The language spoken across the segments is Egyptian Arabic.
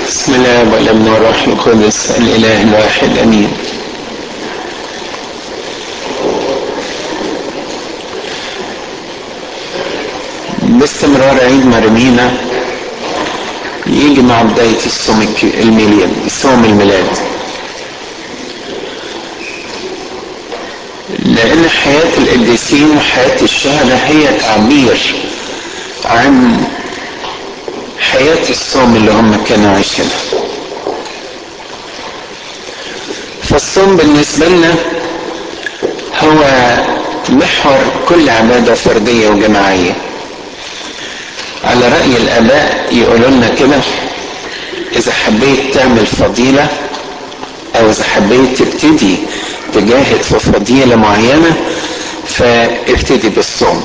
بسم الله والابن والروح القدس الاله الواحد امين باستمرار عيد مرمينا يجي مع بداية الصوم الميلاد صوم الميلاد لأن حياة القديسين وحياة الشهداء هي تعبير عن حياة الصوم اللي هم كانوا عايشينها فالصوم بالنسبة لنا هو محور كل عبادة فردية وجماعية على رأي الآباء يقولوا لنا كده إذا حبيت تعمل فضيلة أو إذا حبيت تبتدي تجاهد في فضيلة معينة فابتدي بالصوم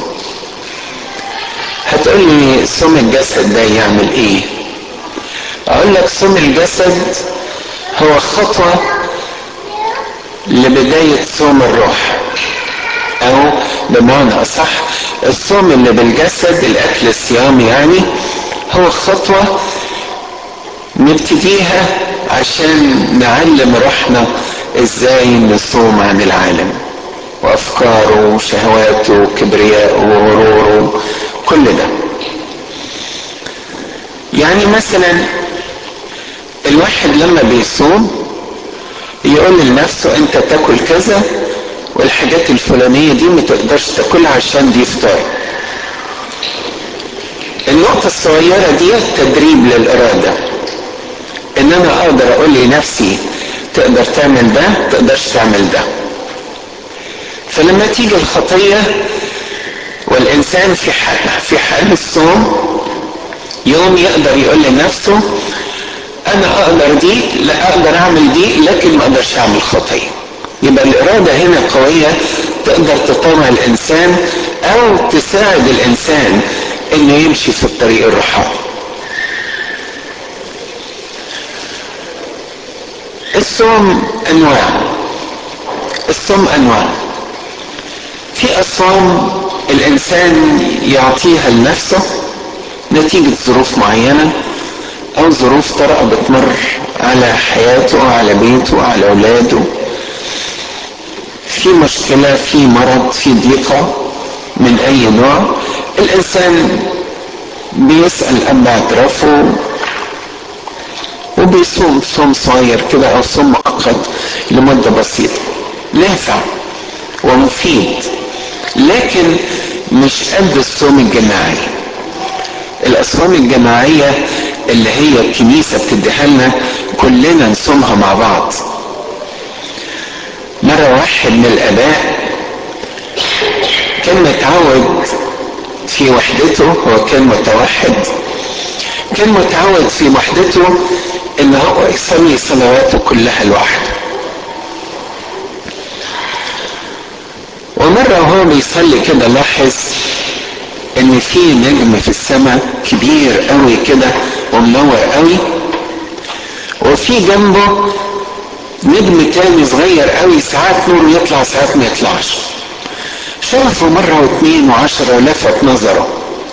هتقول لي صوم الجسد ده يعمل ايه اقول لك صوم الجسد هو خطوة لبداية صوم الروح او بمعنى اصح الصوم اللي بالجسد الاكل الصيام يعني هو خطوة نبتديها عشان نعلم روحنا ازاي نصوم عن العالم وافكاره وشهواته وكبرياءه وغروره كل ده يعني مثلا الواحد لما بيصوم يقول لنفسه انت تاكل كذا والحاجات الفلانية دي ما تقدرش تاكلها عشان دي فطار النقطة الصغيرة دي تدريب للإرادة إن أنا أقدر أقول لنفسي تقدر تعمل ده تقدرش تعمل ده فلما تيجي الخطية والإنسان في حال في حال الصوم يوم يقدر يقول لنفسه أنا أقدر دي لا أقدر أعمل دي لكن ما أقدرش أعمل خطية يبقى الإرادة هنا قوية تقدر تطوع الإنسان أو تساعد الإنسان إنه يمشي في الطريق الروحاني الصوم أنواع الصوم أنواع في أصوام الإنسان يعطيها لنفسه نتيجة ظروف معينة أو ظروف طارئة بتمر على حياته على بيته على أولاده في مشكلة في مرض في ضيقة من أي نوع الإنسان بيسأل أب اعترافه وبيصوم صوم صغير كده أو صوم مؤقت لمدة بسيطة نافع ومفيد لكن مش قد الصوم الجماعي الأصوام الجماعية اللي هي الكنيسة بتديها لنا كلنا نصومها مع بعض مرة واحد من الآباء كان متعود في وحدته هو كان متوحد كان متعود في وحدته ان هو يصلي صلواته كلها لوحده ومرة وهو بيصلي كده لاحظ ان في نجم في السماء كبير قوي كده ومنور قوي وفي جنبه نجم تاني صغير قوي ساعات نوره يطلع ساعات ما يطلعش شافه مرة واثنين وعشرة ولفت نظره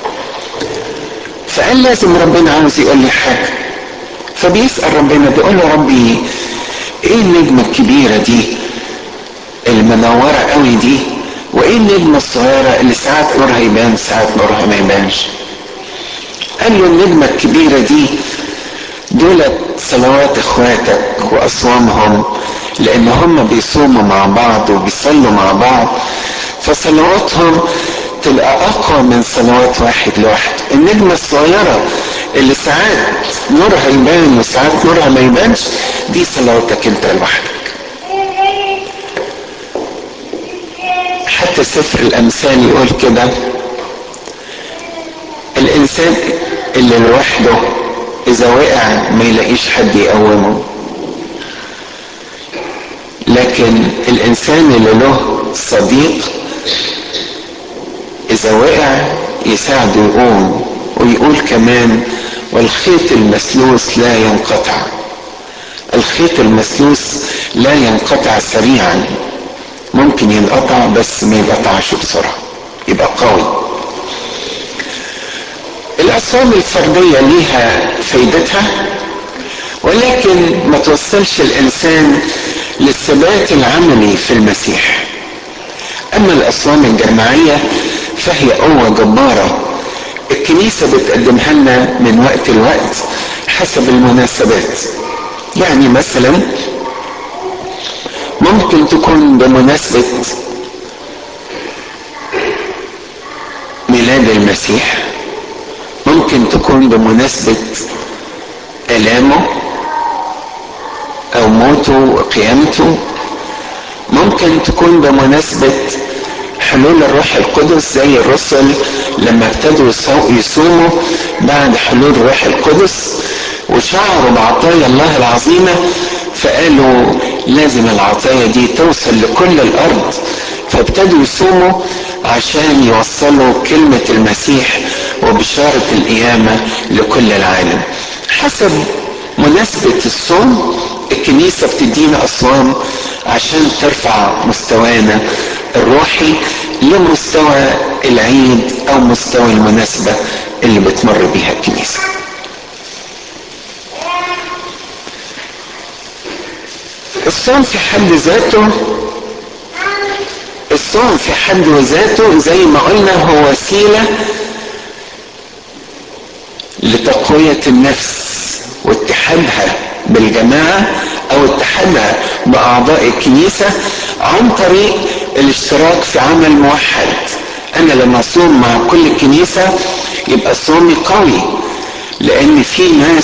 فقال لازم ربنا عاوز يقول لي حاجة فبيسأل ربنا بيقول له ربي ايه النجمة الكبيرة دي المنورة قوي دي وايه النجمة الصغيرة اللي ساعات نورها يبان ساعات نورها ما يبانش قال له النجمة الكبيرة دي دولت صلوات اخواتك واصوامهم لان هم بيصوموا مع بعض وبيصلوا مع بعض فصلواتهم تبقى اقوى من صلوات واحد لوحده النجمة الصغيرة اللي ساعات نورها يبان وساعات نورها ما يبانش دي صلواتك انت لوحدك حتى سفر الامثال يقول كده الانسان اللي لوحده اذا وقع ما يلاقيش حد يقومه لكن الانسان اللي له صديق اذا وقع يساعده يقوم ويقول كمان والخيط المسلوس لا ينقطع الخيط المسلوس لا ينقطع سريعا ممكن ينقطع بس ما ينقطعش بسرعة يبقى قوي الأصوام الفردية ليها فايدتها ولكن ما توصلش الانسان للثبات العملي في المسيح اما الاصوام الجماعيه فهي قوه جباره الكنيسه بتقدمها لنا من وقت لوقت حسب المناسبات يعني مثلا ممكن تكون بمناسبه ميلاد المسيح ممكن تكون بمناسبه الامه او موته وقيامته ممكن تكون بمناسبة حلول الروح القدس زي الرسل لما ابتدوا يصوموا بعد حلول الروح القدس وشعروا بعطايا الله العظيمة فقالوا لازم العطايا دي توصل لكل الأرض فابتدوا يصوموا عشان يوصلوا كلمة المسيح وبشارة القيامة لكل العالم حسب مناسبة الصوم الكنيسة بتدينا أصوام عشان ترفع مستوانا الروحي لمستوى العيد أو مستوى المناسبة اللي بتمر بيها الكنيسة الصوم في حد ذاته الصوم في حد ذاته زي ما قلنا هو وسيلة لتقوية النفس واتحادها بالجماعة او اتحادها باعضاء الكنيسة عن طريق الاشتراك في عمل موحد انا لما اصوم مع كل الكنيسة يبقى صومي قوي لان في ناس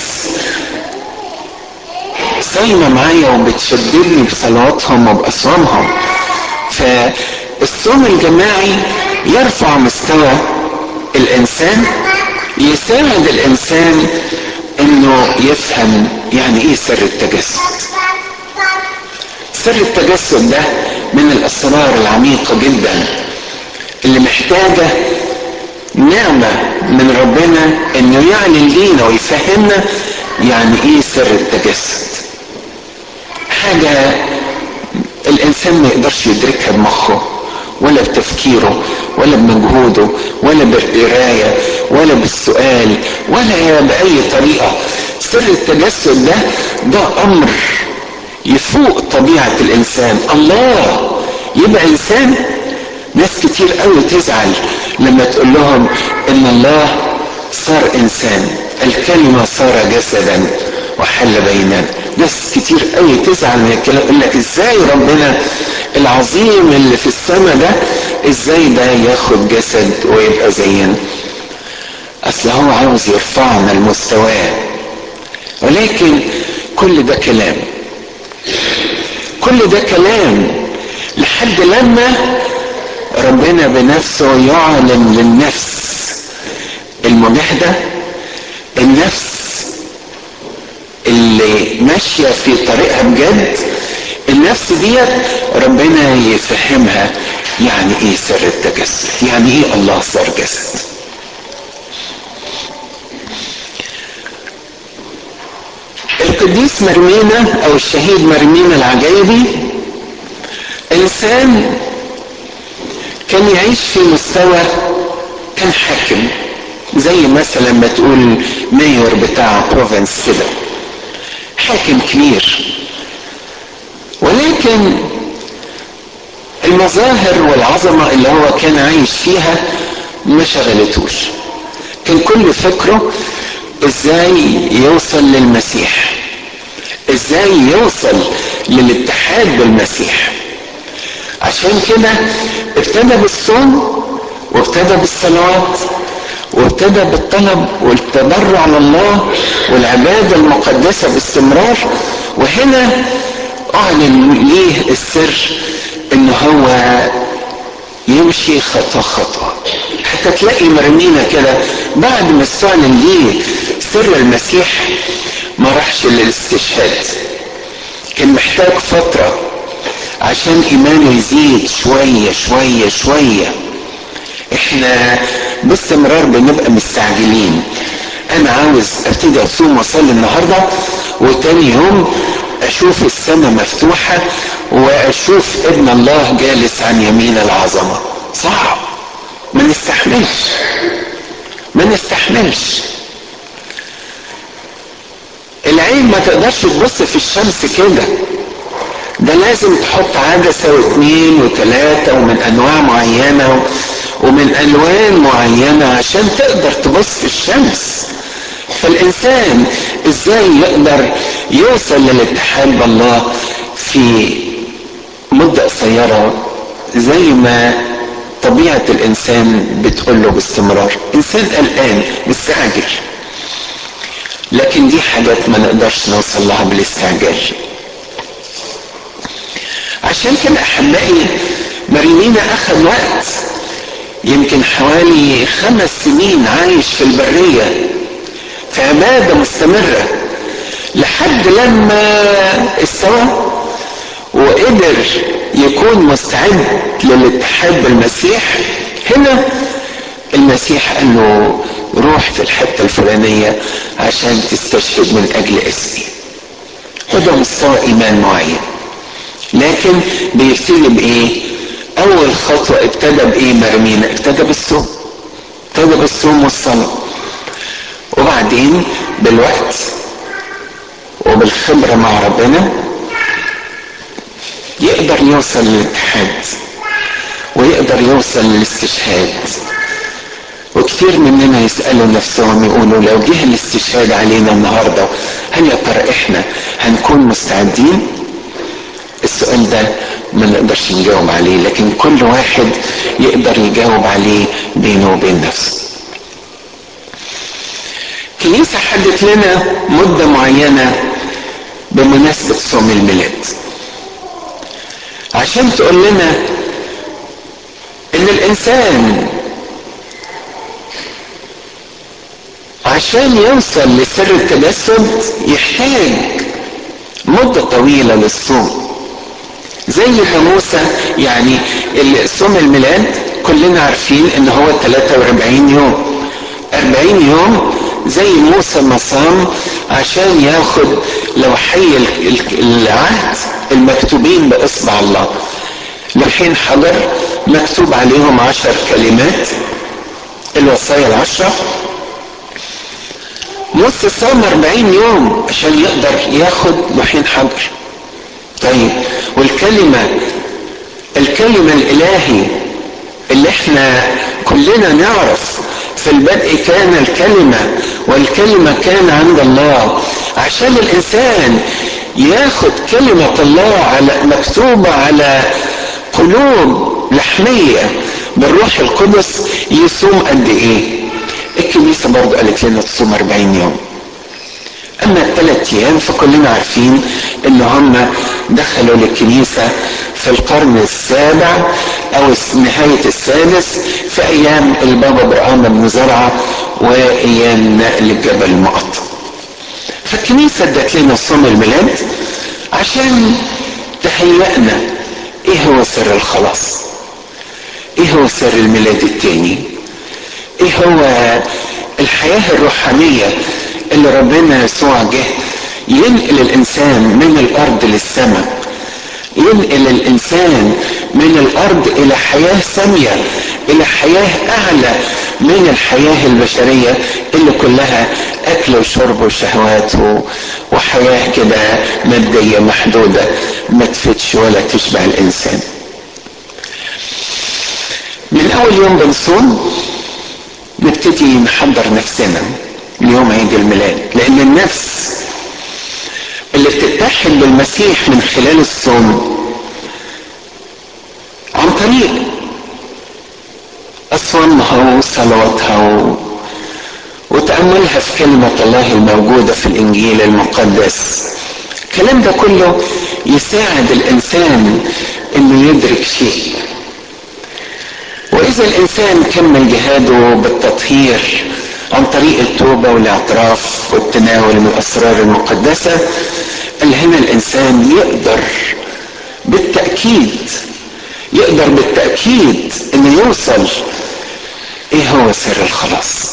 صايمة معايا وبتشددني بصلواتهم وبأصوامهم فالصوم الجماعي يرفع مستوى الإنسان يساعد الإنسان إنه يفهم يعني إيه سر التجسد سر التجسد ده من الأسرار العميقة جدا اللي محتاجة نعمة من ربنا إنه يعلن لينا ويفهمنا يعني إيه سر التجسد حاجة الإنسان ما يقدرش يدركها بمخه ولا بتفكيره ولا بمجهوده ولا بالقراية ولا بالسؤال ولا بأي طريقة سر التجسد ده ده أمر يفوق طبيعة الإنسان الله يبقى إنسان ناس كتير قوي تزعل لما تقول لهم إن الله صار إنسان الكلمة صار جسدا وحل بيننا ناس كتير قوي تزعل من الكلام يقول لك ازاي ربنا العظيم اللي في السماء ده ازاي ده ياخد جسد ويبقى زينا اصل هو عاوز يرفعنا لمستواه ولكن كل ده كلام كل ده كلام لحد لما ربنا بنفسه يعلن للنفس المجاهدة النفس اللي ماشية في طريقها بجد النفس ديت ربنا يفهمها يعني ايه سر التجسد يعني ايه الله صار جسد القديس مرمينا او الشهيد مرمينا العجايبي انسان كان يعيش في مستوى كان حاكم زي مثلا ما تقول مايور بتاع بروفنس كده حاكم كبير ولكن المظاهر والعظمة اللي هو كان عايش فيها ما شغلتوش كان كل فكره ازاي يوصل للمسيح ازاي يوصل للاتحاد بالمسيح عشان كده ابتدى بالصوم وابتدى بالصلوات وابتدى بالطلب والتضرع لله والعبادة المقدسة باستمرار وهنا أعلن ليه السر إن هو يمشي خطوة خطوة حتى تلاقي مرمينا كده بعد ما استعلن ليه سر المسيح ما راحش للاستشهاد كان محتاج فترة عشان إيمانه يزيد شوية شوية شوية احنا باستمرار بنبقى مستعجلين انا عاوز ابتدي اصوم واصلي النهارده وتاني يوم اشوف السماء مفتوحه واشوف ابن الله جالس عن يمين العظمه صعب ما نستحملش ما نستحملش العين ما تقدرش تبص في الشمس كده ده لازم تحط عدسة واثنين وثلاثة ومن انواع معينة ومن الوان معينة عشان تقدر تبص في الشمس فالانسان ازاي يقدر يوصل للاتحاد بالله في مدة قصيرة زي ما طبيعة الانسان بتقول له باستمرار انسان قلقان مستعجل لكن دي حاجات ما نقدرش نوصل لها بالاستعجال عشان كده احبائي مريمينا اخذ وقت يمكن حوالي خمس سنين عايش في البرية في عبادة مستمرة لحد لما استوى وقدر يكون مستعد للاتحاد بالمسيح هنا المسيح قال له روح في الحته الفلانيه عشان تستشهد من اجل اسمي وده مستوى ايمان معين لكن بيبتدي بايه اول خطوه ابتدى بايه مرمينا ابتدى بالصوم ابتدى بالصوم والصلاه وبعدين بالوقت وبالخبره مع ربنا يقدر يوصل للاتحاد ويقدر يوصل للاستشهاد وكثير مننا يسألوا نفسهم يقولوا لو جه الاستشهاد علينا النهارده هل يا ترى احنا هنكون مستعدين؟ السؤال ده ما نقدرش نجاوب عليه لكن كل واحد يقدر يجاوب عليه بينه وبين نفسه. كنيسة حدت لنا مدة معينة بمناسبة صوم الميلاد. عشان تقول لنا ان الانسان عشان يوصل لسر التجسد يحتاج مدة طويلة للصوم زي ما موسى يعني صوم الميلاد كلنا عارفين ان هو 43 يوم 40 يوم زي موسى ما صام عشان ياخد لوحي العهد المكتوبين باصبع الله لوحين حجر مكتوب عليهم عشر كلمات الوصايا العشرة موسى صام 40 يوم عشان يقدر ياخد لوحين حجر طيب والكلمة الكلمة الإلهي اللي احنا كلنا نعرف في البدء كان الكلمة والكلمة كان عند الله عشان الإنسان ياخد كلمة الله على مكتوبة على قلوب لحمية بالروح القدس يصوم قد ايه الكنيسة برضو قالت لنا تصوم 40 يوم اما الثلاث ايام فكلنا عارفين ان هم دخلوا للكنيسة في القرن السابع او نهاية السادس في ايام البابا برهام بن زرعة وايام نقل الجبل المقطم فالكنيسة ادت لنا صوم الميلاد عشان تهيئنا ايه هو سر الخلاص ايه هو سر الميلاد التاني ايه هو الحياة الروحانية اللي ربنا يسوع جه ينقل الانسان من الارض للسماء ينقل الانسان من الارض الى حياة سامية الى حياة اعلى من الحياة البشرية اللي كلها اكل وشرب وشهوات وحياة كده مادية محدودة ما تفتش ولا تشبع الانسان من اول يوم بنصوم نبتدي نحضر نفسنا ليوم عيد الميلاد لان النفس اللي بتتحد بالمسيح من خلال الصوم عن طريق أصوامها وصلواتها وتأملها في كلمة الله الموجودة في الإنجيل المقدس الكلام ده كله يساعد الإنسان إنه يدرك شيء وإذا الإنسان كمل جهاده بالتطهير عن طريق التوبة والاعتراف والتناول من الأسرار المقدسة قال هنا الإنسان يقدر بالتأكيد يقدر بالتأكيد إنه يوصل إيه هو سر الخلاص؟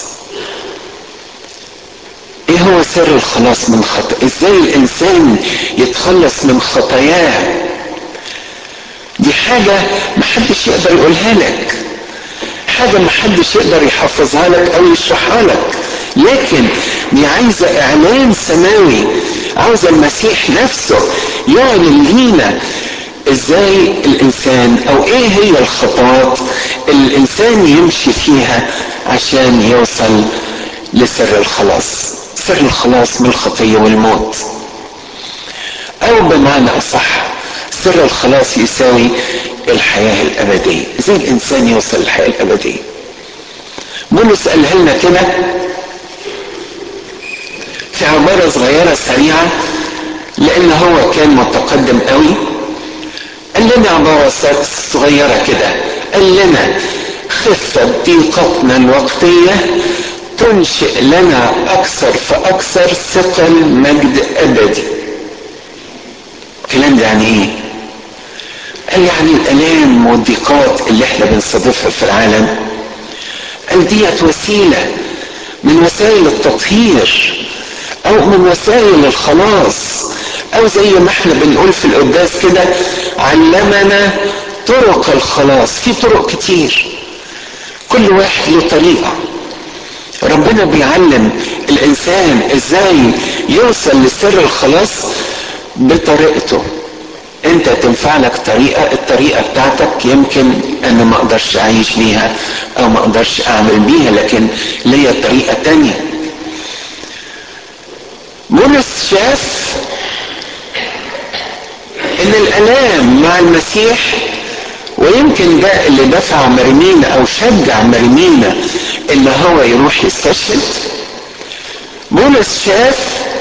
إيه هو سر الخلاص من خطأ؟ إزاي الإنسان يتخلص من خطاياه؟ دي حاجة محدش يقدر يقولها لك حاجة محدش يقدر يحفظها لك أو يشرحها لك لكن دي عايزة اعلان سماوي عاوز المسيح نفسه يعلن لينا ازاي الانسان او ايه هي الخطوات اللي الانسان يمشي فيها عشان يوصل لسر الخلاص سر الخلاص من الخطية والموت او بمعنى اصح سر الخلاص يساوي الحياة الابدية ازاي الانسان يوصل للحياة الابدية بولس قالها لنا كده في عبارة صغيرة سريعة لان هو كان متقدم قوي قال لنا عبارة صغيرة كده قال لنا خفة ضيقتنا الوقتية تنشئ لنا أكثر فأكثر ثقل مجد أبدي الكلام ده يعني إيه؟ قال يعني الآلام والضيقات اللي احنا بنستضيفها في العالم قال ديت وسيلة من وسائل التطهير أو من وسائل الخلاص او زي ما احنا بنقول في القداس كده علمنا طرق الخلاص في طرق كتير كل واحد له طريقه ربنا بيعلم الانسان ازاي يوصل لسر الخلاص بطريقته انت تنفع لك طريقه الطريقه بتاعتك يمكن انا ما اقدرش اعيش بيها او ما اقدرش اعمل بيها لكن ليا طريقه تانيه بولس شاف ان الالام مع المسيح ويمكن ده اللي دفع مرمينا او شجع مرمينا ان هو يروح يستشهد بولس شاف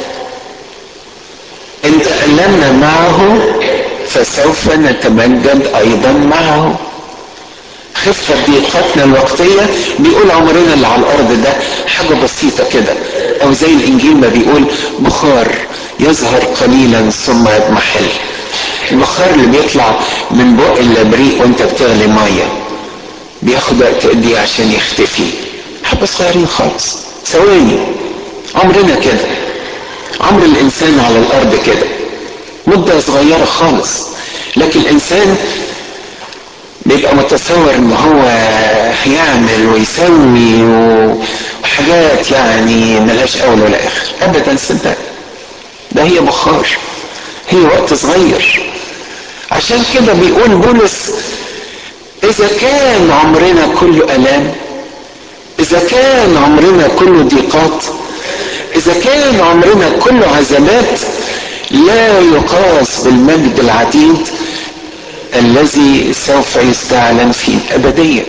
ان تألمنا معه فسوف نتمجد ايضا معه خفة ضيقتنا الوقتية بيقول عمرنا اللي على الارض ده حاجة بسيطة كده او زي الانجيل ما بيقول بخار يظهر قليلا ثم يضمحل البخار اللي بيطلع من بق الابريق وانت بتغلي ميه بياخد وقت قد ايه عشان يختفي حبه صغيرين خالص ثواني عمرنا كده عمر الانسان على الارض كده مده صغيره خالص لكن الانسان بيبقى متصور ان هو هيعمل ويسوي وحاجات يعني ملهاش اول ولا اخر ابدا صدق ده هي بخار هي وقت صغير عشان كده بيقول بولس اذا كان عمرنا كله الام اذا كان عمرنا كله ضيقات اذا كان عمرنا كله عذابات لا يقاس بالمجد العديد الذي سوف يستعلن في الابديه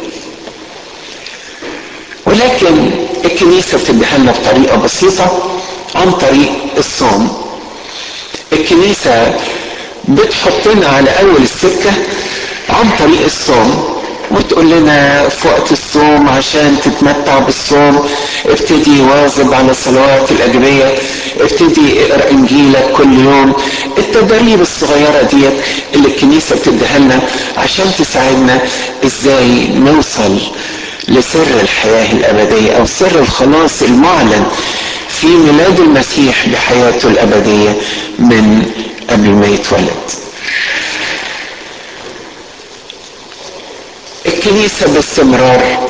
ولكن الكنيسه بتديها لنا بطريقه بسيطه عن طريق الصوم الكنيسه بتحطنا على اول السكه عن طريق الصوم وتقول لنا في وقت الصوم عشان تتمتع بالصوم ابتدي واظب على صلوات الاجبيه ابتدي اقرا انجيلك كل يوم التدريب الصغيره ديت اللي الكنيسه بتديها لنا عشان تساعدنا ازاي نوصل لسر الحياه الابديه او سر الخلاص المعلن في ميلاد المسيح بحياته الابديه من قبل ما يتولد الكنيسة باستمرار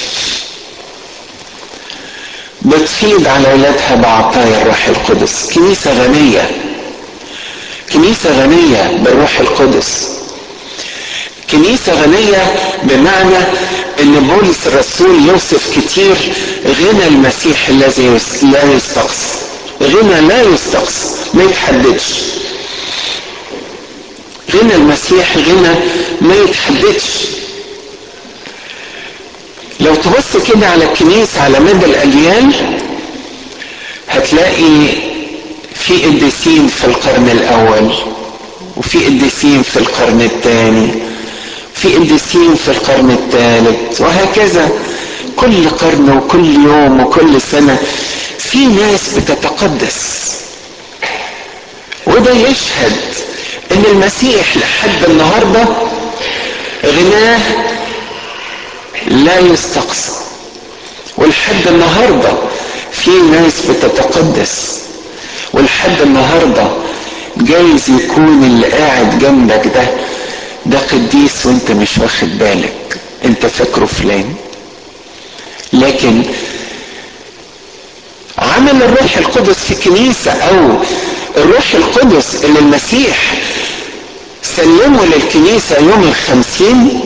بتفيض على أولادها بعطايا الروح القدس كنيسة غنية كنيسة غنية بالروح القدس كنيسة غنية بمعنى ان بولس الرسول يوصف كتير غنى المسيح الذي لا يستقصى غنى لا يستقصى ما يتحددش غنى المسيح غنى ما يتحددش لو تبص كده على الكنيسة على مدى الأجيال هتلاقي في قديسين في القرن الأول وفي قديسين في القرن الثاني في قديسين في القرن الثالث وهكذا كل قرن وكل يوم وكل سنة في ناس بتتقدس وده يشهد ان المسيح لحد النهارده غناه لا يستقصى ولحد النهارده في ناس بتتقدس ولحد النهارده جايز يكون اللي قاعد جنبك ده ده قديس وانت مش واخد بالك انت فاكره فلان لكن عمل الروح القدس في الكنيسة او الروح القدس اللي المسيح سلمه للكنيسة يوم الخمسين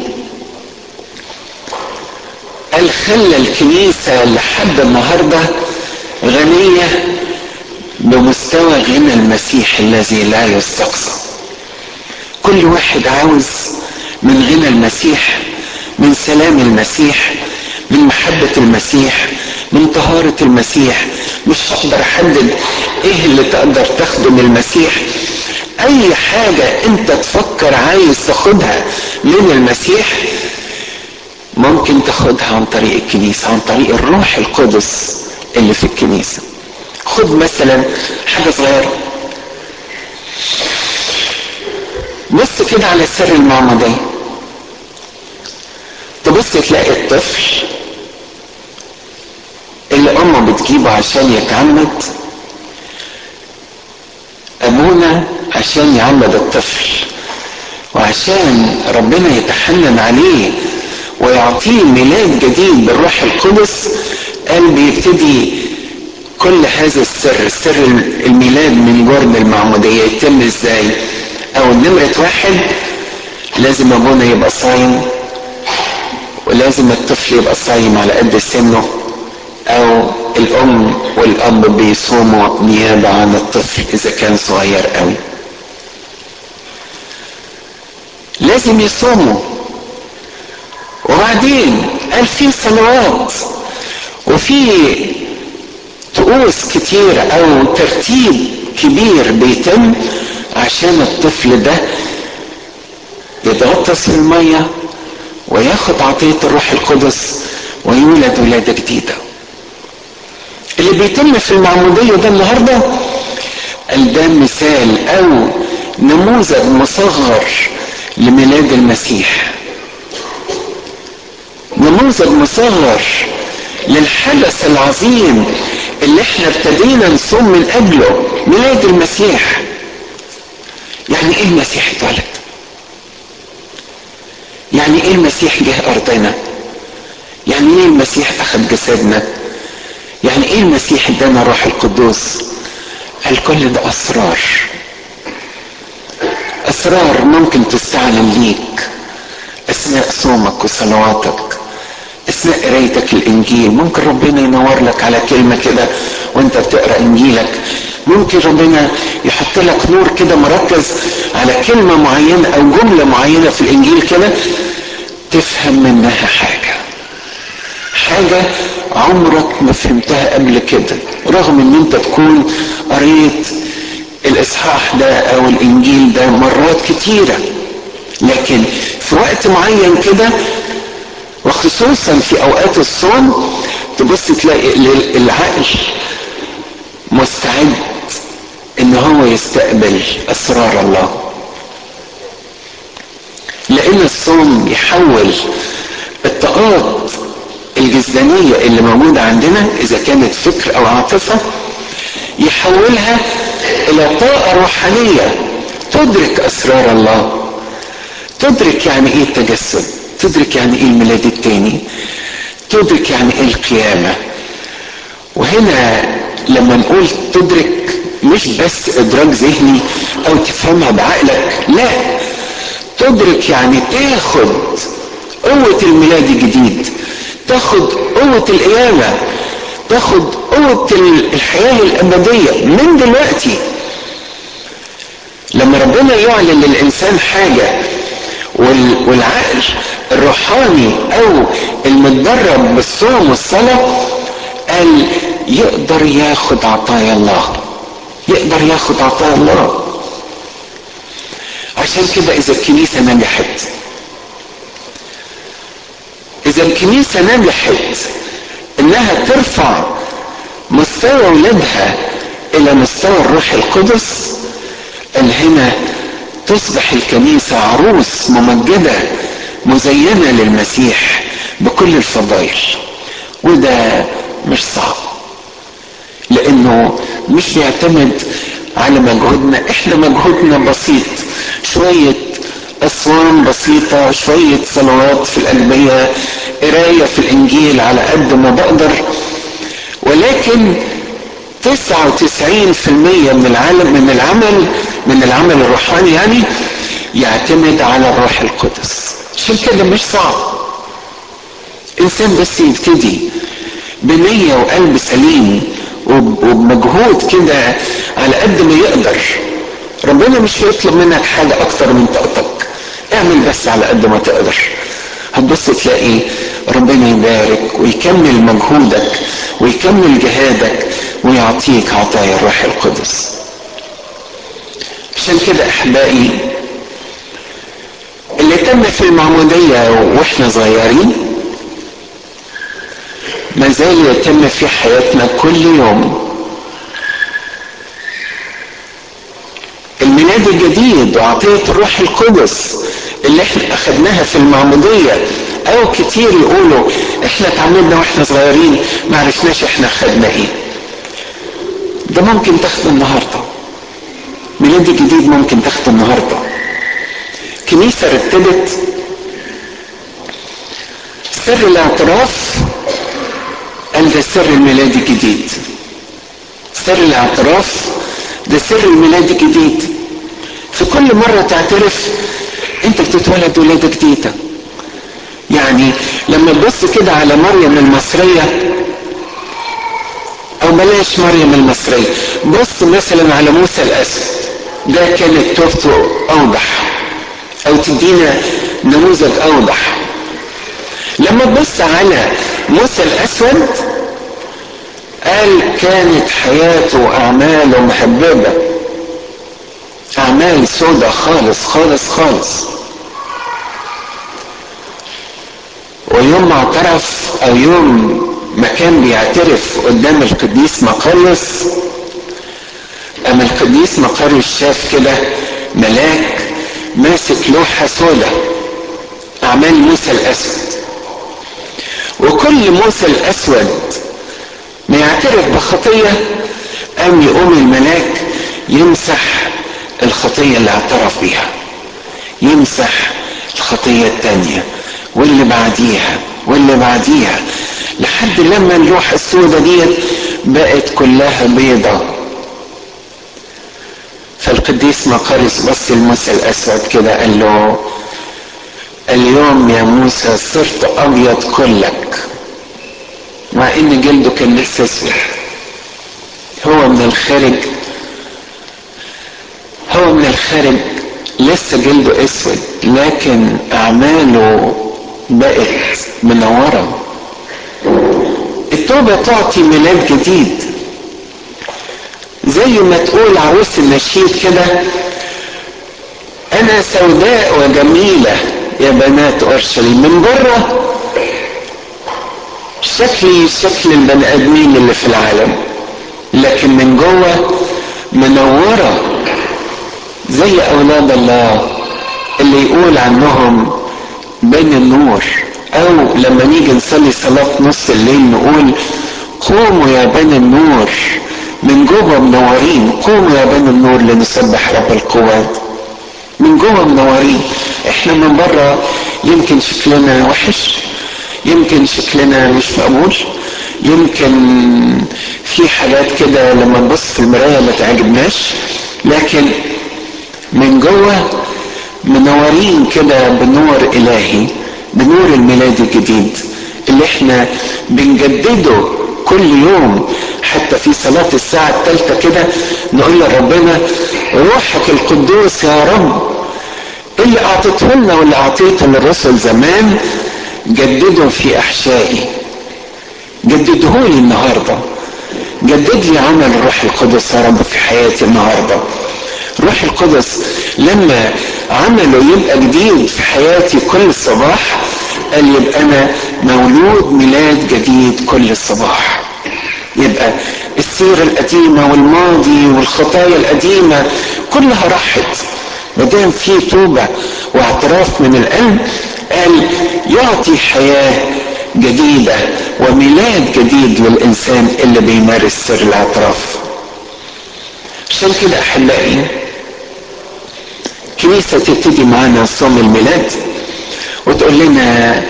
قال خلى الكنيسة لحد النهاردة غنية بمستوى غنى المسيح الذي لا يستقصى كل واحد عاوز من غنى المسيح من سلام المسيح من محبة المسيح من طهارة المسيح مش هقدر احدد ايه اللي تقدر تاخده من المسيح اي حاجة انت تفكر عايز تاخدها من المسيح ممكن تاخدها عن طريق الكنيسة عن طريق الروح القدس اللي في الكنيسة خد مثلا حاجة صغيرة بص كده على سر المعمودية تبص تلاقي الطفل اللي امه بتجيبه عشان يتعمد ابونا عشان يعمد الطفل وعشان ربنا يتحنن عليه ويعطيه ميلاد جديد بالروح القدس قال بيبتدي كل هذا السر سر الميلاد من جرن المعمودية يتم ازاي او نمرة واحد لازم ابونا يبقى صايم ولازم الطفل يبقى صايم على قد سنه او الام والاب بيصوموا نيابة عن الطفل اذا كان صغير قوي لازم يصوموا وبعدين قال في صلوات وفي طقوس كتير او ترتيب كبير بيتم عشان الطفل ده يتغطس في المية وياخد عطية الروح القدس ويولد ولادة جديدة اللي بيتم في المعمودية ده النهاردة قال ده مثال او نموذج مصغر لميلاد المسيح نموذج مصغر للحدث العظيم اللي احنا ابتدينا نصوم من اجله ميلاد المسيح يعني ايه المسيح اتولد يعني ايه المسيح جه ارضنا يعني ايه المسيح اخذ جسدنا يعني ايه المسيح ادانا الروح القدوس قال كل ده اسرار اسرار ممكن تستعلن ليك اثناء صومك وصلواتك اثناء قرايتك الانجيل ممكن ربنا ينور لك على كلمه كده وانت بتقرا انجيلك ممكن ربنا يحط لك نور كده مركز على كلمه معينه او جمله معينه في الانجيل كده تفهم منها حاجه حاجه عمرك ما فهمتها قبل كده رغم ان انت تكون قريت الاصحاح ده او الانجيل ده مرات كتيره لكن في وقت معين كده وخصوصا في اوقات الصوم تبص تلاقي العقل مستعد ان هو يستقبل اسرار الله لان الصوم يحول الطاقات الجسدانية اللي موجودة عندنا اذا كانت فكر او عاطفة يحولها الى طاقة روحانية تدرك اسرار الله تدرك يعني ايه التجسد تدرك يعني ايه الميلاد التاني تدرك يعني ايه القيامة وهنا لما نقول تدرك مش بس ادراك ذهني او تفهمها بعقلك لا تدرك يعني تاخد قوة الميلاد الجديد تاخد قوة القيامة تاخد قوة الحياة الأبدية من دلوقتي لما ربنا يعلن للإنسان حاجة والعقل الروحاني او المتدرب بالصوم والصلاة قال يقدر ياخد عطايا الله يقدر ياخد عطايا الله عشان كده اذا الكنيسة نجحت اذا الكنيسة نجحت انها ترفع مستوى ولادها الى مستوى الروح القدس قال هنا تصبح الكنيسة عروس ممجدة مزينة للمسيح بكل الفضائل وده مش صعب لانه مش بيعتمد على مجهودنا احنا مجهودنا بسيط شوية اصوام بسيطة شوية صلوات في الأجبية قراية في الانجيل على قد ما بقدر ولكن 99% من العالم من العمل من العمل الروحاني يعني يعتمد على الروح القدس عشان كده مش صعب انسان بس يبتدي بنية وقلب سليم وبمجهود كده على قد ما يقدر ربنا مش هيطلب منك حاجة أكتر من طاقتك اعمل بس على قد ما تقدر هتبص تلاقي ربنا يبارك ويكمل مجهودك ويكمل جهادك ويعطيك عطايا الروح القدس عشان كده احبائي اللي تم في المعمودية واحنا صغيرين ما زال يتم في حياتنا كل يوم الميلاد الجديد وعطية الروح القدس اللي احنا اخدناها في المعمودية او كتير يقولوا احنا اتعمدنا واحنا صغيرين ما عرفناش احنا اخدنا ايه ده ممكن تاخده النهارده ميلاد جديد ممكن تاخده النهارده كنيسة رتبت سر الاعتراف قال ده سر الميلاد الجديد سر الاعتراف ده سر الميلاد الجديد في كل مرة تعترف انت بتتولد ولادة جديدة يعني لما تبص كده على مريم المصرية او بلاش مريم المصرية بص مثلا على موسى الاسود ده كانت توبته اوضح او تدينا نموذج اوضح لما تبص على موسى الاسود قال كانت حياته واعماله محببه اعمال سودة خالص خالص خالص ويوم ما اعترف او يوم ما كان بيعترف قدام القديس مقريس اما القديس مقريس شاف كده ملاك ماسك لوحة سودة اعمال موسى الاسود وكل موسى الاسود ما يعترف بخطية قام يقوم الملاك يمسح الخطية اللي اعترف بيها يمسح الخطية التانية واللي بعديها واللي بعديها لحد لما اللوحة السوداء ديت بقت كلها بيضة فالقديس مقارس بص لموسى الأسود كده قال له اليوم يا موسى صرت أبيض كلك مع إن جلده كان لسه أسود هو من الخارج هو من الخارج لسه جلده اسود لكن اعماله بقت منوره التوبه تعطي ميلاد جديد زي ما تقول عروس النشيد كده انا سوداء وجميله يا بنات اورشليم من بره شكلي شكل البني ادمين اللي في العالم لكن من جوه منوره زي اولاد الله اللي يقول عنهم بين النور او لما نيجي نصلي صلاة نص الليل نقول قوموا يا بني النور من جوه منورين قوموا يا بني النور لنسبح رب القوات من جوه منورين احنا من بره يمكن شكلنا وحش يمكن شكلنا مش مقبول يمكن في حاجات كده لما نبص في المرايه ما تعجبناش لكن من جوه منورين كده بنور الهي بنور الميلاد الجديد اللي احنا بنجدده كل يوم حتى في صلاة الساعة الثالثة كده نقول لربنا روحك القدوس يا رب اللي اعطيته لنا واللي اعطيته للرسل زمان جدده في احشائي جدده لي النهارده جدد لي عمل الروح القدس يا رب في حياتي النهارده روح القدس لما عمله يبقى جديد في حياتي كل صباح قال يبقى انا مولود ميلاد جديد كل صباح يبقى السيرة القديمة والماضي والخطايا القديمة كلها راحت ما دام في توبة واعتراف من القلب قال يعطي حياة جديدة وميلاد جديد للإنسان اللي بيمارس سر الاعتراف عشان كده أحبائي كنيسة تبتدي معانا صوم الميلاد وتقول لنا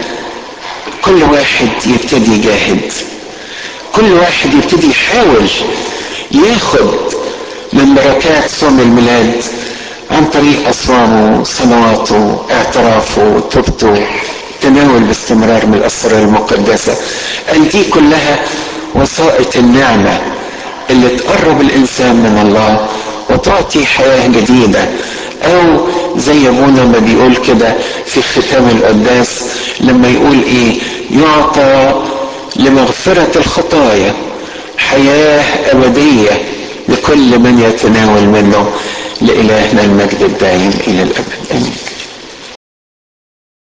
كل واحد يبتدي يجاهد كل واحد يبتدي يحاول ياخد من بركات صوم الميلاد عن طريق أصوامه صلواته اعترافه توبته تناول باستمرار من الأسرار المقدسة قال دي كلها وسائط النعمة اللي تقرب الإنسان من الله وتعطي حياة جديدة أو زي أبونا ما بيقول كده في ختام القداس لما يقول إيه يعطى لمغفرة الخطايا حياة أبدية لكل من يتناول منه لإلهنا المجد الدائم إلى الأبد آمين